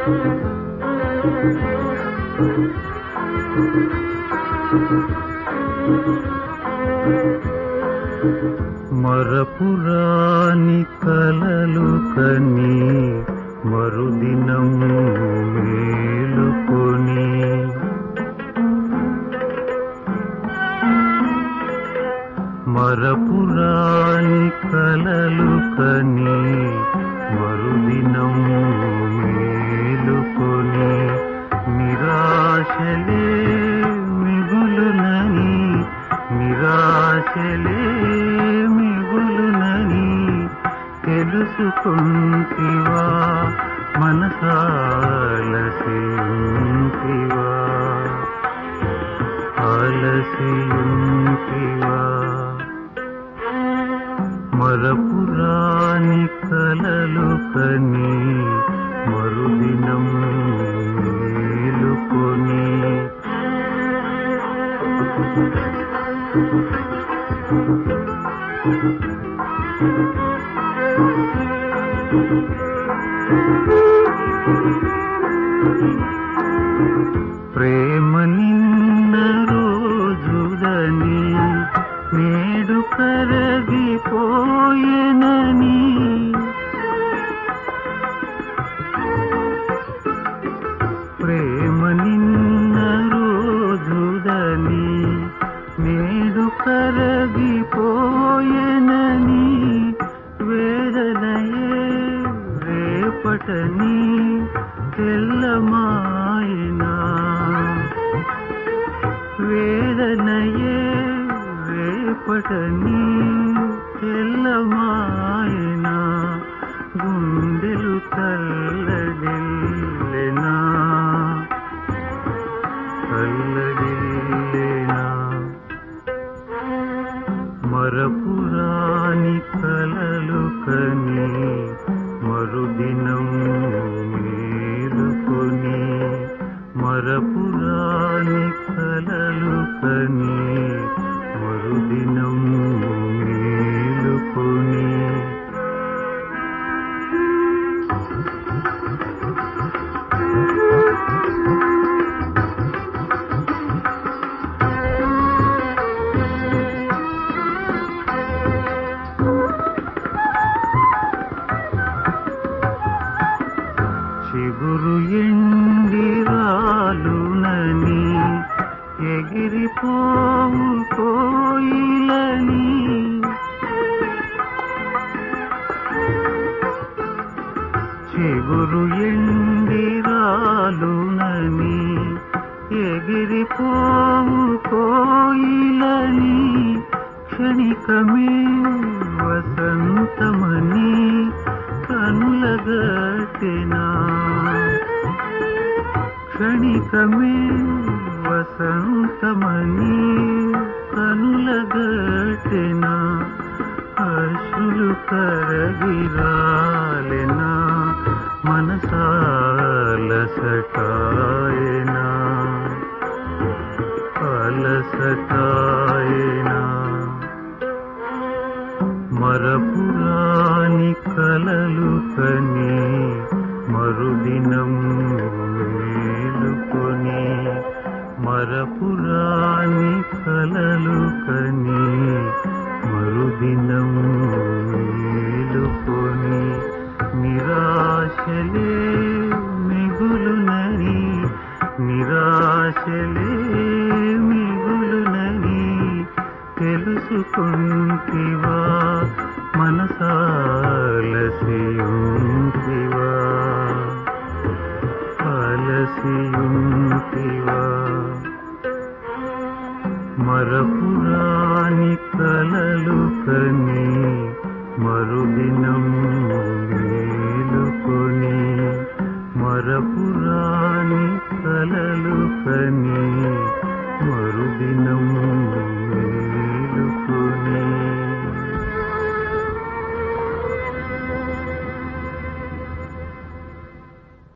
మరపురాని కలలు కని మరుదినం మేలుకొని మరపురాని కలలు కని మరుదినం మేలుకొని నిరాశలే మిగులునని నిరాశలే మిగులునని తెలుసుకుంటివా మనసాలసింటివా ఆలసింటివా మరపురాని కలలు కని మరుదినం మేలుకొని ప్రేమ నిన్న రోజుదని నేడు కరగిపోయేనని ప్రేమ నిన్న రోజుదని నేడు కరగిపోయేనని వేదనయే రేపటని తెల్లమాయనా వేదనయే రేపటని తెల్లమాయనా గుండెలు కల్లడిల్లెనా కల్లడిల్లెనా మరపురాని కలలు కని మరుదినం మేలుకొని మరపురాని కలలు కని మరుదినం మేలుకొని చిగురు ఎండిరాలునని ఎగిరిపోవు కోయిలని చిగురు ఎండిరాలునని ఎగిరిపోవు కోయిలని క్షణికమే వసంతమని కనులగటినా క్షణికమే వసంతమని కనులగటినా అశ్రులు కరగిరాలెనా మనసాలసటాయనా అలసటాయనా మరపురాని కలలు కని మరుదినం మేలుకొని మరపురాని కలలు కని మరుదినం మేలుకొని నిరాశలే మిగులునని నిరాశలే మిగులునని తెలుసుకుంటివా మనసాలసి